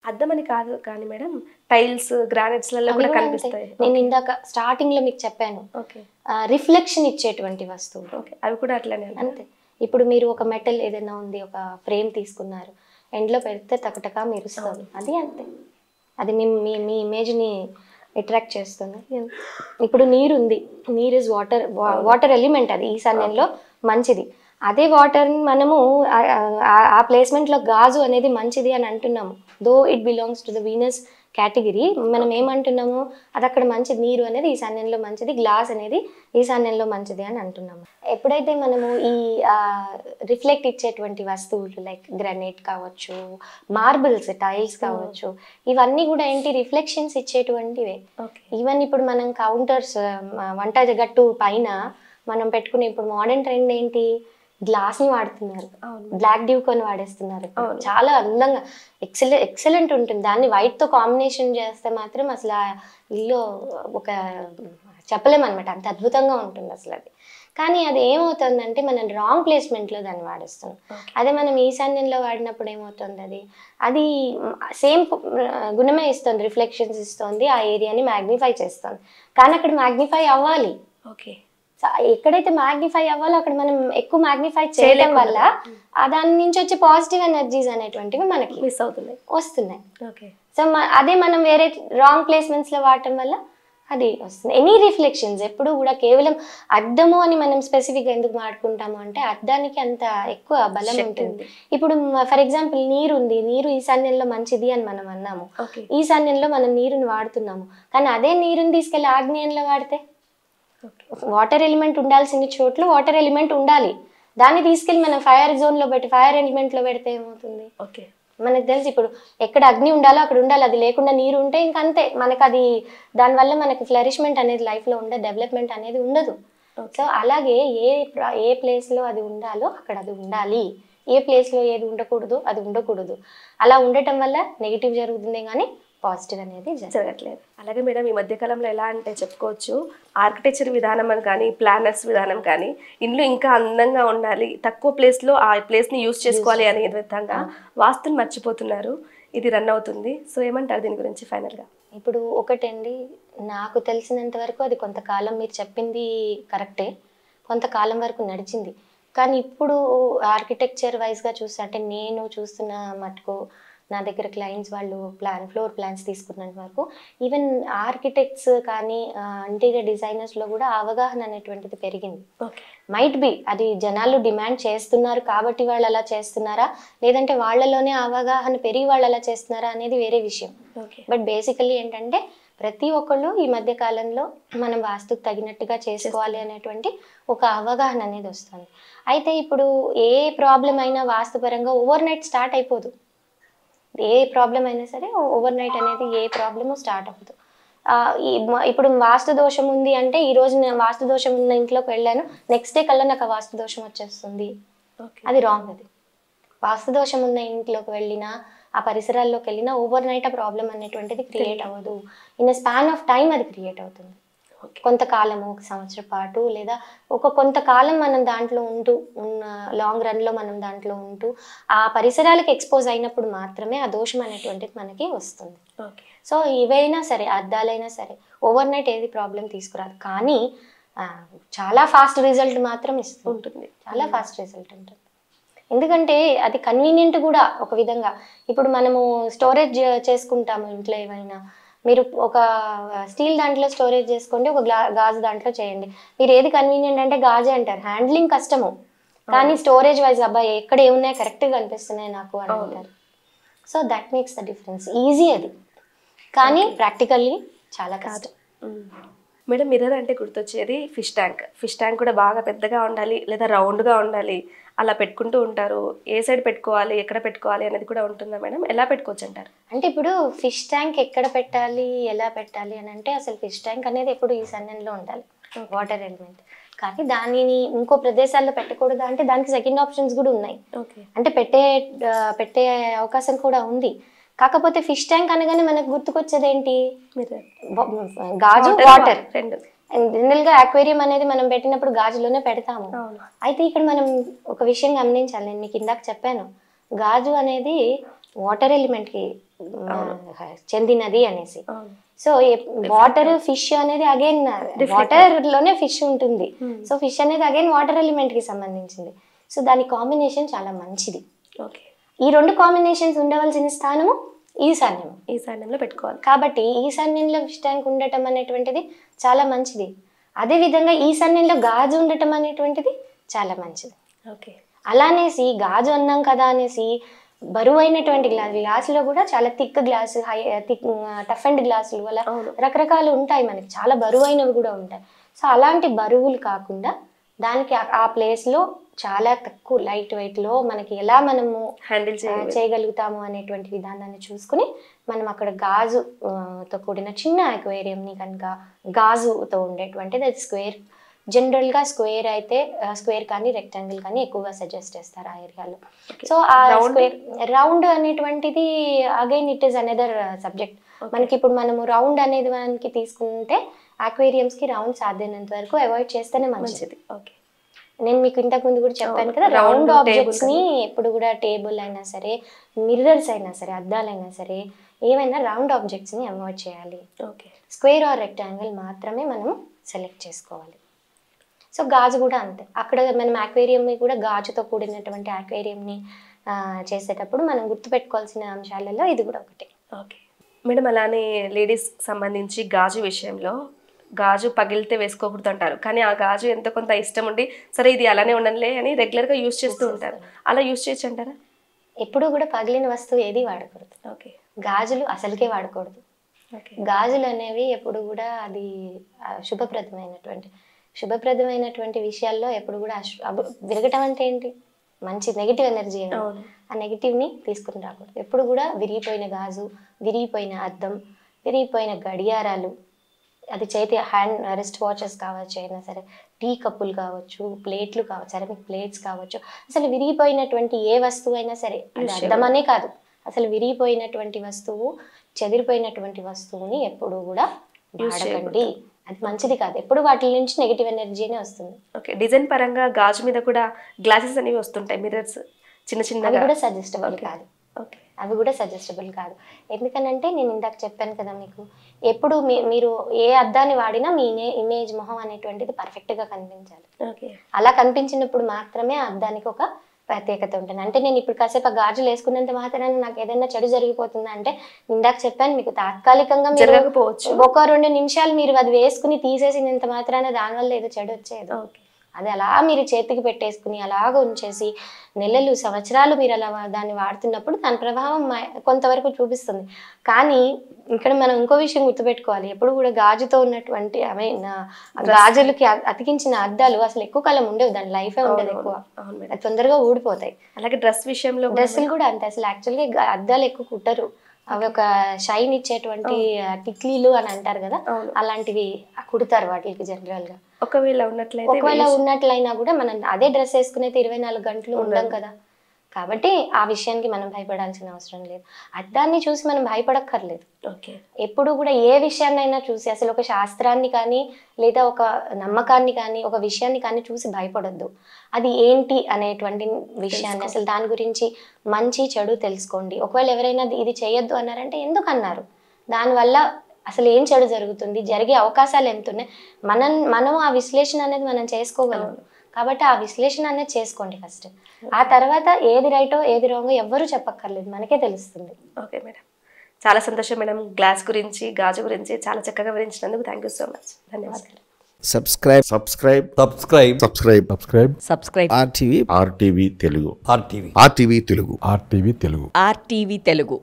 అద్దం అని కాదు కానీ మేడం టైల్స్ గ్రానైట్స్లలో అవి కూడా కూడా అంతే. కనిపిస్తాయి నేను ఇందాక స్టార్టింగ్ లో మీకు చెప్పాను ఓకే రిఫ్లెక్షన్ ఇచ్చేటువంటి వస్తువులు ఓకే అవి కూడా అట్లనే ఉంటాయి. అంతే ఇప్పుడు మీరు ఒక మెటల్ ఏదైనా ఉంది ఒక ఫ్రేమ్ తీసుకున్నారు ఎండ్లో పెడితే తకటకా మెరుస్తుంది అది అంతే అది మీ మీ మీ ఇమేజ్ని అట్రాక్ట్ చేస్తుంది ఇప్పుడు నీరు ఉంది నీరు ఇస్ వాటర్ వాటర్ ఎలిమెంట్ అది ఈశాన్యంలో మంచిది అదే వాటర్ని మనము ఆ- ఆ- ఆ ప్లేస్మెంట్లో గాజు అనేది మంచిది అని అంటున్నాము though it belongs to the Venus category మనం ఏమంటున్నాము అది అక్కడ మంచిది నీరు అనేది ఈశాన్యంలో మంచిది గ్లాస్ అనేది ఈశాన్యంలో మంచిది అని అంటున్నాము ఎప్పుడైతే మనము ఈ రిఫ్లెక్ట్ ఇచ్చేటువంటి వస్తువులు లైక్ గ్రానైట్ కావచ్చు మార్బుల్స్ టైల్స్ కావచ్చు ఇవన్నీ కూడా ఏంటి రిఫ్లెక్షన్స్ ఇచ్చేటువంటివే ఓకే ఈవెన్ ఇప్పుడు మనం కౌంటర్స్ వంట గట్టు పైన మనం పెట్టుకునే ఇప్పుడు మోడర్న్ ట్రెండ్ ఏంటి గ్లాస్ ని వాడుతున్నారు అవును బ్లాక్ డ్యూ కొని వాడేస్తున్నారు ఇప్పుడు. అవును. చాలా అందంగా ఎక్సలెంట్ ఎక్సలెంట్ ఉంటుంది దాన్ని white తో కాంబినేషన్ చేస్తే మాత్రం అసలు ఆ ఇల్లు ఒక చెప్పలేమన్నమాట అంత అద్భుతంగా ఉంటుంది అసలు అది కానీ అది ఏమవుతుందంటే మనం రాంగ్ ప్లేస్మెంట్లో దాన్ని వాడేస్తున్నాం Okay. అదే మనం ఈశాన్యంలో వాడినప్పుడు ఏమవుతుంది అది అది సేమ్ గుణమే ఇస్తుంది రిఫ్లెక్షన్స్ ఇస్తుంది ఆ ఏరియాని మ్యాగ్నిఫై చేస్తుంది కానీ అక్కడ మ్యాగ్నిఫై అవ్వాలి ఓకే స- ఎక్కడైతే మ్యాగ్నిఫై అవ్వాలో అక్కడ మనం ఎక్కువ మ్యాగ్నిఫై చేయడం వల్ల ఆ దాని నుంచి వచ్చే పాజిటివ్ ఎనర్జీస్ అనేటువంటివి మనకి మిస్ అవుతుంది వస్తున్నాయి ఓకే సో అదే మనం వేరే రాంగ్ ప్లేస్మెంట్స్ లో వాడటం వల్ల అది వస్తుంది ఎనీ రిఫ్లెక్షన్స్ ఎప్పుడు కూడా కేవలం అద్దము అని మనం స్పెసిఫిక్ గా ఎందుకు వాడుకుంటాము అంటే అద్దానికి అంత ఎక్కువ బలం శక్తి ఉంటుంది ఉంది. ఇప్పుడు ఫర్ ఎగ్జాంపుల్ నీరు ఉంది నీరు ఈశాన్యంలో మంచిది అని మనం అన్నాము ఓకే ఈశాన్యంలో మనం నీరుని వాడుతున్నాము కానీ అదే నీరుని తీసుకెళ్లి ఆగ్నేయంలో వాడితే ఓకే వాటర్ ఎలిమెంట్ ఉండాల్సిన చోట్ల వాటర్ ఎలిమెంట్ ఉండాలి దాన్ని తీసుకెళ్ళి మనం ఫైర్ జోన్ లో పెట్టి ఫైర్ ఎలిమెంట్ లో పెడితే ఏమవుతుంది ఓకే మనకు తెలుసు ఇప్పుడు ఎక్కడ అగ్ని ఉండాలో అక్కడ ఉండాలి అది లేకుండా నీరు ఉంటే ఇంక అంతే మనకు అది దానివల్ల మనకి ఫ్లరిష్మెంట్ అనేది life లో ఉండదు డెవలప్మెంట్ అనేది ఉండదు సో అలాగే ఏ ప్ర- ఏ place లో అది ఉండాలో అక్కడ అది ఉండాలి ఏ place లో ఏది ఉండకూడదు అది ఉండకూడదు అలా ఉండటం వల్ల నెగిటివ్ జరుగుతుంది కానీ పాజిటివ్ అనేది జరగదు జరగట్లేదు అలాగే మేడం ఈ మధ్య కాలంలో ఎలా అంటే చెప్పుకోవచ్చు ఆర్కిటెక్చర్ విధానం అని కానీ ప్లానర్స్ విధానం కానీ ఇండ్లు ఇంకా అందంగా ఉండాలి తక్కువ ప్లేస్లో ఆ ప్లేస్ని యూస్ చేసుకోవాలి అనే విధంగా వాస్తుని మర్చిపోతున్నారు ఇది రన్ అవుతుంది సో ఏమంటారు దీని గురించి ఫైనల్గా ఇప్పుడు ఒకటండి నాకు తెలిసినంత వరకు అది కొంతకాలం మీరు చెప్పింది కరెక్టే కొంతకాలం వరకు నడిచింది కానీ ఇప్పుడు ఆర్కిటెక్చర్ వైజ్గా చూస్తే అంటే నేను చూస్తున్న మటుకు నా దగ్గర క్లయింట్స్ వాళ్ళు ప్లాన్ ఫ్లోర్ ప్లాన్స్ తీసుకున్నంత వరకు ఈవెన్ ఆర్కిటెక్ట్స్ కానీ ఇంటీరియర్ డిజైనర్స్లో కూడా అవగాహన అనేటువంటిది పెరిగింది ఓకే మైట్ బి అది జనాలు డిమాండ్ చేస్తున్నారు కాబట్టి వాళ్ళు అలా చేస్తున్నారా లేదంటే వాళ్ళలోనే అవగాహన పెరిగి వాళ్ళు అలా చేస్తున్నారా అనేది వేరే విషయం ఓకే బట్ బేసికల్లీ ఏంటంటే ప్రతి ఒక్కళ్ళు ఈ మధ్య కాలంలో మనం వాస్తుకు తగినట్టుగా చేసుకోవాలి అనేటువంటి ఒక అవగాహన అనేది వస్తుంది అయితే ఇప్పుడు ఏ ప్రాబ్లం అయినా వాస్తుపరంగా ఓవర్ నైట్ స్టార్ట్ అయిపోదు ఏ ప్రాబ్లం అయినా సరే ఓవర్ నైట్ అనేది ఏ ప్రాబ్లము స్టార్ట్ అవ్వదు ఆ, ఈ మ- ఇప్పుడు వాస్తు దోషం ఉంది అంటే ఈ రోజు నేను వాస్తు దోషం ఉన్న ఇంట్లోకి వెళ్ళాను నెక్స్ట్ డే కల్లా నాకు ఆ వాస్తు దోషం వచ్చేస్తుంది ఓకే అది రాంగ్ అది వాస్తు దోషం ఉన్న ఇంట్లోకి వెళ్ళినా ఆ పరిసరాల్లోకి వెళ్ళినా ఓవర్ నైట్ ఆ ప్రాబ్లం అనేటువంటిది క్రియేట్ అవ్వదు ఇన్ స్పాన్ ఆఫ్ టైం అది క్రియేట్ అవుతుంది ఓకే కొంతకాలము ఒక సంవత్సరం పాటు లేదా ఒక కొంతకాలం మనం దాంట్లో ఉంటూ ఉన్న లాంగ్ రన్లో మనం దాంట్లో ఉంటూ ఆ పరిసరాలకు ఎక్స్పోజ్ అయినప్పుడు మాత్రమే ఆ దోషం అనేటువంటిది మనకి వస్తుంది ఓకే సో ఇవైనా సరే అద్దాలైనా సరే ఓవర్ నైట్ ఏది ప్రాబ్లం తీసుకురాదు కానీ ఆ, చాలా ఫాస్ట్ రిజల్ట్ మాత్రం ఇస్తుంది ఉంటుంది చాలా ఫాస్ట్ రిజల్ట్ ఉంటుంది ఎందుకంటే అది కన్వీనియంట్ కూడా ఒక విధంగా ఇప్పుడు మనము స్టోరేజ్ చేసుకుంటాము ఇంట్లో ఏమైనా మీరు ఒక స్టీల్ దాంట్లో స్టోరేజ్ చేసుకోండి ఒక గ్లా గాజు దాంట్లో చేయండి మీరు ఏది కన్వీనియంట్ అంటే గాజే అంటారు హ్యాండ్లింగ్ కష్టము కానీ స్టోరేజ్ వైజ్ అబ్బాయి ఎక్కడ ఏమున్నాయి కరెక్ట్గా కనిపిస్తున్నాయి నాకు అని అవును. అంటారు so that makes the difference easy అది కానీ ప్రాక్టికల్లీ చాలా కష్టం మేడం మిర్రర్ అంటే గుర్తొచ్చేది ఫిష్ ట్యాంక్ ఫిష్ ట్యాంక్ కూడా బాగా పెద్దగా ఉండాలి లేదా రౌండ్గా ఉండాలి అలా పెట్టుకుంటూ ఉంటారు ఏ సైడ్ పెట్టుకోవాలి ఎక్కడ పెట్టుకోవాలి అనేది కూడా ఉంటుందా మేడం ఎలా పెట్టుకోవచ్చు అంటారు అంటే ఇప్పుడు ఫిష్ ట్యాంక్ ఎక్కడ పెట్టాలి ఎలా పెట్టాలి అని అంటే అసలు ఫిష్ ట్యాంక్ అనేది ఎప్పుడు ఈ సన్నెన్లో ఉండాలి వాటర్ ఎలిమెంట్ కానీ దానిని ఇంకో ప్రదేశాల్లో పెట్టకూడదు అంటే దానికి సెకండ్ ఆప్షన్స్ కూడా ఉన్నాయి ఓకే అంటే పెట్టే ఆ, పెట్టే అవకాశం కూడా ఉంది కాకపోతే ఫిష్ ట్యాంక్ అనగానే మనకు గుర్తుకొచ్చేది ఏంటి మిర్రర్ వా- గాజు వాటర్ రెండు జనరల్ గా అక్వేరియం అనేది మనం పెట్టినప్పుడు గాజులోనే పెడతాము అవును అయితే ఇక్కడ మనం ఒక విషయం గమనించాలి నేను మీకు ఇందాక చెప్పాను గాజు అనేది వాటర్ ఎలిమెంట్కి చెందినది అనేసి అవును సో వాటర్ ఫిష్ అనేది అగైన్ వాటర్ లోనే ఫిష్ ఉంటుంది సో ఫిష్ అనేది అగైన్ వాటర్ ఎలిమెంట్ కి సంబంధించింది సో దాని కాంబినేషన్ చాలా మంచిది ఓకే ఈ రెండు కాంబినేషన్స్ ఉండవలసిన స్థానము ఈశాన్యం ఈ సాన్యంలో పెట్టుకోవాలి కాబట్టి ఈశాన్యంలో ఫిష్ ట్యాంక్ ఉండటం అనేటువంటిది చాలా మంచిది అదే విధంగా ఈశాన్యంలో గాజు ఉండటం అనేటువంటిది చాలా మంచిది ఓకే అలానేసి గాజు అన్నాం కదా అనేసి బరువైనటువంటి గ్లాస్ గ్లాసులో కూడా చాలా thick glass high thick tough and గ్లాసులు అలా అవును. రకరకాలు ఉంటాయి మనకి చాలా బరువైనవి కూడా ఉంటాయి సో అలాంటి బరువులు కాకుండా దానికి ఆ- ఆ ప్లేస్లో చాలా తక్కువ లైట్ వెయిట్లో మనకి ఎలా మనము హ్యాండిల్ ఆ, చేయాలి చేయగలుగుతాము అనేటువంటి విధానాన్ని చూసుకుని మనం అక్కడ గాజు ఆ, తో కూడిన చిన్న అక్వేరియంని కనుక గాజుతో ఉండేటువంటిది అది స్క్వేర్ జనరల్గా స్క్వేర్ అయితే స్క్వేర్ కానీ రెక్టాంగిల్ కానీ ఎక్కువగా సజెస్ట్ చేస్తారు ఆ ఏరియాలో సో ఆ Round? స్క్వేర్ రౌండ్ అనేటువంటిది again it is another subject మనకి ఇప్పుడు మనము రౌండ్ అనేది మనకి తీసుకుంటే aquariums కి రౌండ్ సాధ్యమైనంత వరకు అవాయిడ్ చేస్తేనే మంచిది మంచిది ఓకే నేను మీకు ఇంతకు ముందు కూడా చెప్పాను కదా Round రౌండ్ table ఆబ్జెక్ట్స్ ని ఎప్పుడు కూడా టేబుల్ అయినా సరే మిర్రర్స్ అయినా సరే అద్దాలైనా సరే ఏమైనా రౌండ్ ఆబ్జెక్ట్స్ ని అవాయిడ్ చేయాలి ఓకే స్క్వేర్ ఆర్ రెక్టాంగిల్ మాత్రమే మనం సెలెక్ట్ చేసుకోవాలి సో గాజు కూడా అంతే అక్కడ మనం aquarium ని కూడా గాజుతో కూడినటువంటి aquarium ని ఆ, చేసేటప్పుడు మనం గుర్తుపెట్టుకోవాల్సిన అంశాలలో ఇది కూడా ఒకటి ఓకే మేడం అలానే లేడీస్ సంబంధించి గాజు విషయంలో గాజు పగిలితే వేసుకోకూడదు అంటారు కానీ ఆ గాజు ఎంత కొంత ఇష్టం ఉండి సరే ఇది అలానే ఉండనులే అని రెగ్యులర్గా యూస్ చేస్తూ ఉంటారు అలా యూస్ చేయొచ్చు అంటారా ఎప్పుడు కూడా పగిలిన వస్తువు ఏది వాడకూడదు ఓకే గాజులు అసలుకే వాడకూడదు ఓకే గాజులు అనేవి ఎప్పుడు కూడా అది ఆ, శుభప్రదమైనటువంటి శుభప్రదమైనటువంటి విషయాల్లో ఎప్పుడు కూడా అశు- అబు- విరగటం అంటే ఏంటి మంచి నెగిటివ్ ఎనర్జీ అవును ఆ నెగిటివ్ని తీసుకుని రాకూడదు ఎప్పుడు కూడా విరిగిపోయిన గాజు విరిగిపోయిన అద్దం విరిగిపోయిన గడియారాలు అది చేతి హ్యాండ్ రిస్ట్ వాచెస్ కావచ్చు అయినా సరే టీ కప్పులు కావచ్చు ప్లేట్లు కావచ్చు సెరమిక్ ప్లేట్స్ కావచ్చు అసలు విరిగిపోయినటువంటి ఏ వస్తువు అయినా సరే అది అద్దమనే కాదు అసలు విరిగిపోయినటువంటి వస్తువు చెదిరిపోయినటువంటి వస్తువుని ఎప్పుడు కూడా వాడకండి అది మంచిది కాదు ఎప్పుడు వాటి నుంచి నెగిటివ్ ఎనర్జీనే వస్తుంది ఓకే డిజైన్ పరంగా గాజు మీద కూడా గ్లాసెస్ అనేవి వస్తుంటాయి మిర్రర్స్ చిన్న అవి చిన్నగా కూడా సజెస్టబుల్ కాదు ఓకే అవి కూడా సజెస్టబుల్ కాదు ఎందుకనంటే నేను ఇందాక చెప్పాను కదా మీకు ఎప్పుడు మీ- మీరు ఏ అద్దాన్ని వాడినా మీ ఇమేజ్ మొహం అనేటువంటిది పర్ఫెక్ట్గా కనిపించాలి ఓకే అలా కనిపించినప్పుడు మాత్రమే ఆ అద్దానికి ఒక ప్రత్యేకత ఉంటుంది అంటే నేను ఇప్పుడు కాసేపు ఆ గాజులు వేసుకున్నంత మాత్రాన నాకు ఏదైనా చెడు జరిగిపోతుందా అంటే ఇందాక చెప్పాను మీకు తాత్కాలికంగా మీరు జరగకపోవచ్చు ఒక రెండు నిమిషాలు మీరు అది వేసుకుని తీసేసినంత మాత్రాన దానివల్ల ఏదో చెడు వచ్చేది ఓకే అది అలా మీరు చేతికి పెట్టేసుకుని అలాగ ఉంచేసి నెలలు సంవత్సరాలు మీరు అలా వా- దాన్ని వాడుతున్నప్పుడు దాని ప్రభావం మ- కొంతవరకు చూపిస్తుంది కానీ ఇక్కడ మనం ఇంకో విషయం గుర్తుపెట్టుకోవాలి ఎప్పుడు కూడా గాజుతో ఉన్నటువంటి ఐ మీన్ గాజులకి అ- అతికించిన అద్దాలు అసలు ఎక్కువ కాలం ఉండవు దాని లైఫే ఉండదు ఎక్కువ అవును మేడం అది తొందరగా ఊడిపోతాయి అలాగే డ్రెస్ విషయంలో కూడా డ్రెస్సులు కూడా అంతే అసలు యాక్చువల్గా గా- అద్దాలు ఎక్కువ కుట్టరు అవి ఒక షైన్ ఇచ్చేటువంటి ఆ, టిక్లీలు అని అంటారు కదా అవును. అలాంటివి కుడతారు వాటికి జనరల్ గా ఒకవేళ ఉన్నట్లయితే ఒకవేళ ఉన్నట్లయినా కూడా మనం అదే డ్రెస్ వేసుకునైతే ఇరవై నాలుగు గంటలు ఉండం కదా కాబట్టి ఆ విషయానికి మనం భయపడాల్సిన అవసరం లేదు అద్దాన్ని చూసి మనం భయపడక్కర్లేదు ఓకే ఎప్పుడు కూడా ఏ విషయాన్నైనా చూసి అసలు ఒక శాస్త్రాన్ని కానీ లేదా ఒక నమ్మకాన్ని కానీ ఒక విషయాన్ని కానీ చూసి భయపడొద్దు అది ఏంటి అనేటువంటి విషయాన్ని అసలు దాని గురించి మంచి చెడు తెలుసుకోండి ఒకవేళ ఎవరైనా ఇది చేయొద్దు అన్నారంటే ఎందుకు అన్నారు దానివల్ల అసలు ఏం చెడు జరుగుతుంది జరిగే అవకాశాలు ఎంత ఉన్నాయి మనం మనం ఆ విశ్లేషణ అనేది మనం చేసుకోగలం కాబట్టి ఆ విశ్లేషణ అనేది చేసుకోండి ఫస్ట్ ఆ తర్వాత ఏది రైటో ఏది రాంగో ఎవ్వరూ చెప్పక్కర్లేదు మనకే తెలుస్తుంది ఓకే మేడం చాలా సంతోషం మేడం గ్లాస్ గురించి గాజు గురించి చాలా చక్కగా వివరించినందుకు థ్యాంక్ యూ సో మచ్ ధన్యవాదాలు subscribe subscribe subscribe subscribe subscribe subscribe RTV RTV Telugu RTV RTV Telugu RTV Telugu RTV Telugu